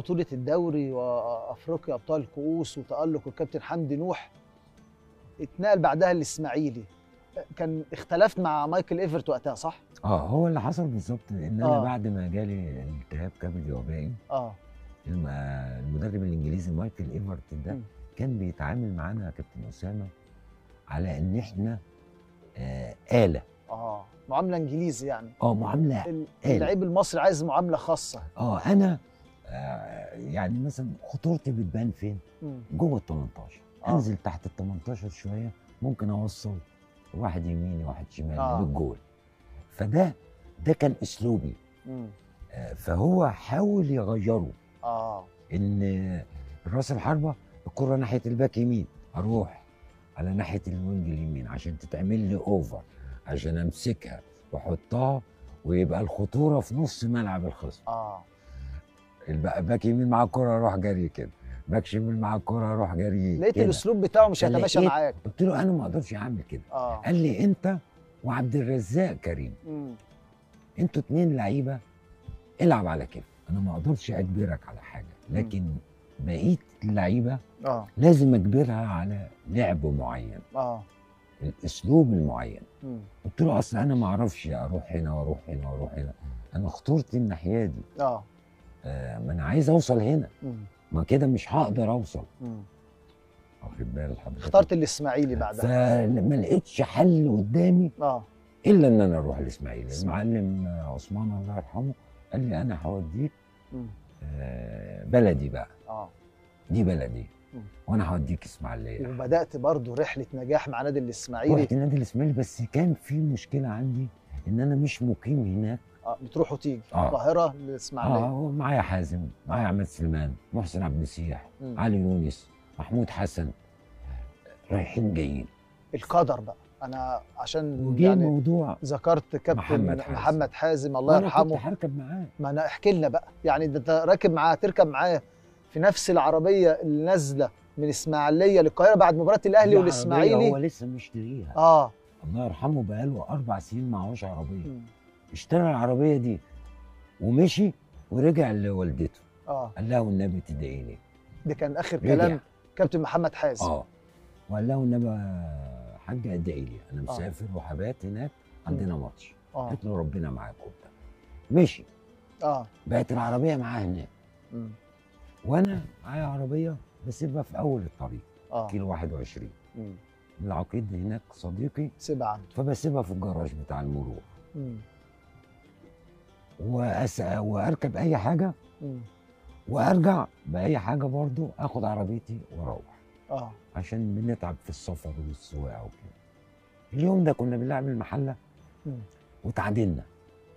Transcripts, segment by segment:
بطوله الدوري وافريقيا ابطال الكؤوس وتالق الكابتن حمدي نوح اتنقل بعدها الاسماعيلي كان اختلفت مع مايكل ايفرت وقتها صح؟ اه هو اللي حصل بالظبط ان انا آه. بعد ما جالي التهاب كبدي وبائي اه الم- المدرب الانجليزي مايكل ايفرت ده مم. كان بيتعامل معانا يا كابتن اسامه على ان احنا آه آلة اه معامله انجليزي يعني اه معامله ال- آلة. اللعيب المصري عايز معامله خاصه اه انا آه يعني مثلا خطورتي بتبان فين؟ مم. جوه ال 18 آه. انزل تحت ال 18 شويه ممكن اوصل واحد يميني واحد شمالي آه. آه. للجول فده ده كان اسلوبي مم. آه، فهو حاول يغيره اه ان راس الحربه الكره ناحيه الباك يمين اروح على ناحيه الوينج اليمين عشان تتعمل لي اوفر عشان امسكها واحطها ويبقى الخطوره في نص ملعب الخصم اه الب- باك يمين مع الكره اروح جري كده باك شمال مع الكره اروح جري لقيت كده. الاسلوب بتاعه مش هيتماشى فلقيت- معاك قلت له انا ما اقدرش اعمل كده اه قال لي انت وعبد الرزاق كريم مم. انتوا اتنين لعيبه العب على كده انا ما اقدرش اجبرك على حاجه لكن بقيه اللعيبه اه لازم اجبرها على لعب معين اه الاسلوب المعين مم. قلت له اصل انا ما اعرفش اروح هنا واروح هنا واروح هنا انا اخترت الناحيه دي اه آه ما انا عايز اوصل هنا مم. ما كده مش هقدر اوصل مم. واخد بال حضرتك اخترت الاسماعيلي بعدها فما لقيتش حل قدامي اه الا ان انا اروح الاسماعيلي المعلم عثمان الله يرحمه قال لي انا هوديك مم. آه، بلدي بقى اه دي بلدي مم. وانا هوديك اسماعيليه وبدات برضو رحله نجاح مع نادي الاسماعيلي رحت النادي الاسماعيلي بس كان في مشكله عندي ان انا مش مقيم هناك آه. بتروح وتيجي آه. القاهره للاسماعيليه اه معايا حازم معايا عماد سليمان محسن عبد المسيح مم. علي يونس محمود حسن رايحين جايين القدر بقى انا عشان وجه يعني موضوع ذكرت كابتن محمد محمد حازم. حازم, حازم الله وانا كنت يرحمه هركب معاه ما انا احكي لنا بقى يعني ده انت راكب معاه تركب معاه في نفس العربيه اللي نازله من اسماعيليه للقاهره بعد مباراه الاهلي دي عربية والاسماعيلي هو لسه مشتريها اه الله يرحمه بقاله اربع سنين معهوش عربيه مم. اشترى العربيه دي ومشي ورجع لوالدته اه قال لها والنبي تدعي لي ده كان اخر رجع. كلام كابتن محمد حازم اه وقال لها والنبي يا حاجه ادعي لي انا آه. مسافر وهبات هناك عندنا ماتش اه قلت له ربنا معاك وبتاع مشي اه بقت العربيه معاه هناك مم. وانا معايا عربيه بسيبها في اول الطريق اه كيلو 21 مم. العقيد هناك صديقي سيبها عنده فبسيبها في الجراج بتاع المرور مم. وأس... واركب اي حاجه مم. وارجع باي حاجه برضو اخد عربيتي واروح اه عشان بنتعب في السفر والسواقه وكده اليوم ده كنا بنلعب المحله مم. وتعادلنا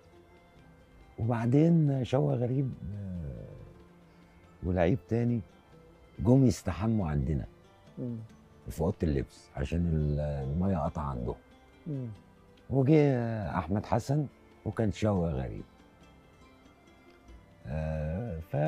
وبعدين شوقي غريب آه، ولعيب تاني جم يستحموا عندنا مم. في اوضه اللبس عشان ال- الميه قطع عندهم مم. وجه احمد حسن وكان شوقي غريب آه، ف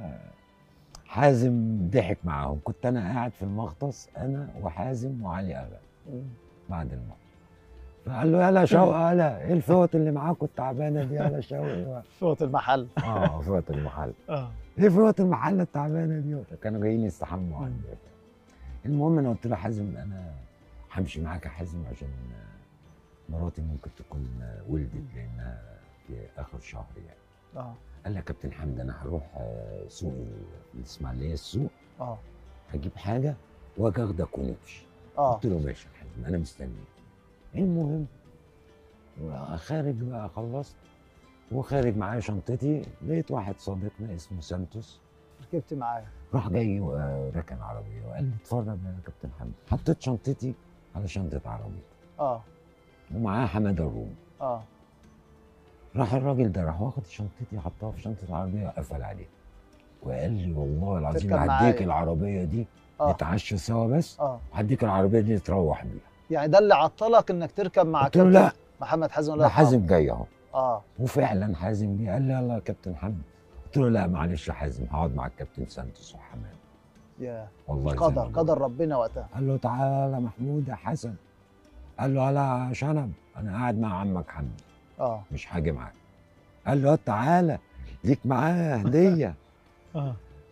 حازم ضحك معاهم كنت انا قاعد في المغطس انا وحازم وعلي اغا مم. بعد الماتش فقال له يلا شوقي يلا ايه الفوط اللي معاكم التعبانه دي يلا شوقي فوت المحل اه فوط المحل اه ايه فوط المحل التعبانه دي كانوا جايين يستحموا عندي المهم انا قلت له حازم انا همشي معاك يا حازم عشان مراتي ممكن تكون ولدت لانها في اخر شهر يعني اه قال لي يا كابتن حمد انا هروح آه، سوق الاسماعيليه السوق اه هجيب حاجه واجي اخدك ونمشي اه قلت له ماشي يا حازم انا مستنيك المهم خارج بقى خلصت وخارج معايا شنطتي لقيت واحد صديقنا اسمه سانتوس ركبت معاه راح جاي آه، ركن عربيه وقال لي اتفرج يا كابتن حمد حطيت شنطتي على شنطه عربيتي اه ومعاه حماده الرومي اه راح الراجل ده راح واخد شنطتي حطها في شنطه العربيه وقفل عليها وقال لي والله العظيم تركب هديك معايا. العربيه دي اه نتعشى سوا بس اه هديك العربيه دي تروح بيها يعني ده اللي عطلك انك تركب مع قلت له كابتن لا محمد حازم الله ده يرحمه. حازم جاي اهو اه وفعلا حازم جه قال لي يلا يا كابتن حمد قلت له لا معلش يا حازم هقعد مع الكابتن سانتوس وحماد يا والله زي قدر ما بقول. قدر ربنا وقتها قال له تعالى محمود يا حسن قال له هلا يا شنب انا قاعد مع عمك حمد اه مش هاجي معاك قال له تعالى ليك معاه هديه اه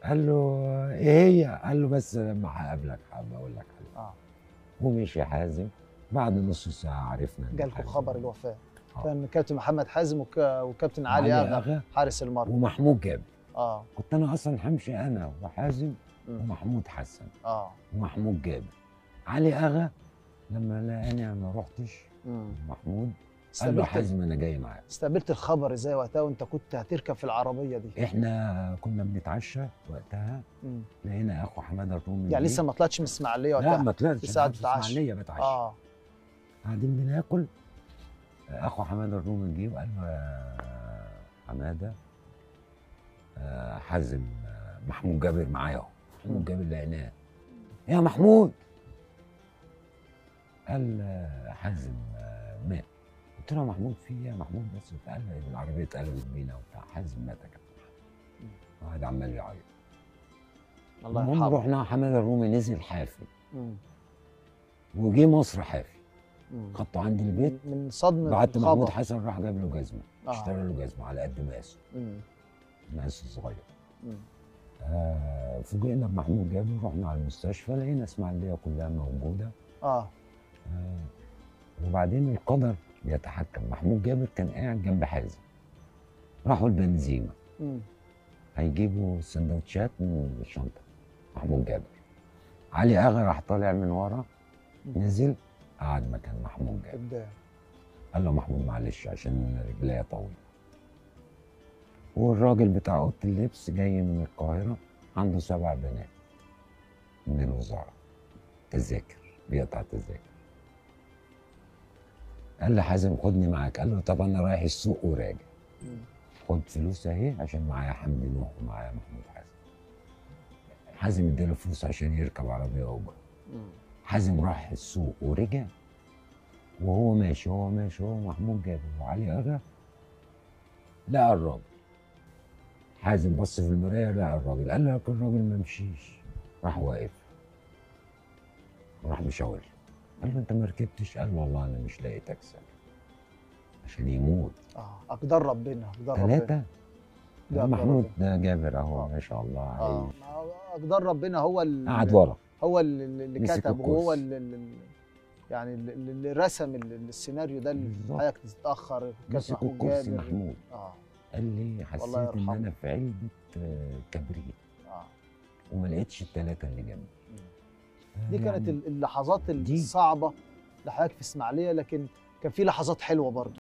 قال له ايه هي؟ قال له بس لما هقابلك حابب اقول لك حاجه اه ومشي حازم بعد نص ساعه عرفنا إن جالكم حازم- خبر الوفاه آه. كان كابتن محمد حازم وك... وكابتن علي علي اغا اغا حارس المرمى ومحمود جابر اه كنت انا اصلا همشي انا وحازم مم. ومحمود حسن اه ومحمود جابر علي اغا لما لقاني انا ما رحتش مم. محمود قال له استقبلت حازم انا جاي معاك استقبلت الخبر ازاي وقتها وانت كنت هتركب في العربيه دي احنا كنا بنتعشى وقتها مم. لقينا اخو حماده الرومي يعني جه. لسه ما طلعتش من اسماعيليه لا وقتها ما طلعتش لسه قاعد أنا في بتتعشى. اسماعيليه بتعشى اه قاعدين بناكل اخو حماده الرومي جه وقال له يا حماده آه، حازم آه، محمود جابر معايا اهو مم. محمود جابر لقيناه يا محمود قال آه، حازم آه، مات قلت له يا محمود في ايه يا محمود بس قال لي العربيه اتقلبت بينا وبتاع حازم مات يا كابتن مم. واحد عمال يعيط الله المهم يرحمه رحنا حماده الرومي نزل حافي مم. وجه مصر حافي مم. خدته عندي البيت من من صدمه بعت محمود الخبر حسن راح جاب له جزمه آه. اشترى له جزمه على قد مقاسه مم. مقاسه صغير مم. آه فوجئنا بمحمود جابر رحنا على المستشفى لقينا اسماعيليه كلها موجوده اه آه وبعدين القدر بيتحكم محمود جابر كان قاعد جنب حازم راحوا البنزيمه مم. هيجيبوا سندوتشات من الشنطه محمود جابر علي اغا راح طالع من ورا نزل قعد مكان محمود جابر قدام قال له محمود معلش عشان رجليا طويله والراجل بتاع اوضه اللبس جاي من القاهره عنده سبع بنات من الوزاره تذاكر بيقطع تذاكر قال لي حازم خدني معاك قال له طب انا رايح السوق وراجع مم. خد فلوس اهي عشان معايا حمدي نوح ومعايا محمود حازم حازم اداله فلوس عشان يركب عربيه اوبر مم. حازم راح السوق ورجع وهو ماشي هو ماشي هو محمود جابر وعلي اغا لقى الراجل حازم بص في المرايه لقى الراجل قال له لك الراجل ما مشيش راح واقف راح مشاور له. قال له انت ما ركبتش قال له والله انا مش لاقي تاكسي عشان يموت اه اقدار ربنا اقدار ربنا ثلاثه ده أقدار محمود ربنا. ده جابر اهو آه. ما شاء الله اه عايش ما هو اقدار ربنا هو ال- قعد ورا هو اللي, اللي مسك كتب وهو الكرسي. اللي, اللي يعني اللي, اللي رسم ال- السيناريو ده اللي بالظبط. حضرتك تتاخر كابتن مسك محمود الكرسي جابر محمود اه قال لي حسيت الله ان يرحمه. انا في علبه آه، كبريت اه وما لقيتش الثلاثه اللي جنبي مم. دي كانت يعني ال- اللحظات دي- الصعبه لحضرتك في اسماعيليه لكن كان في لحظات حلوه برضه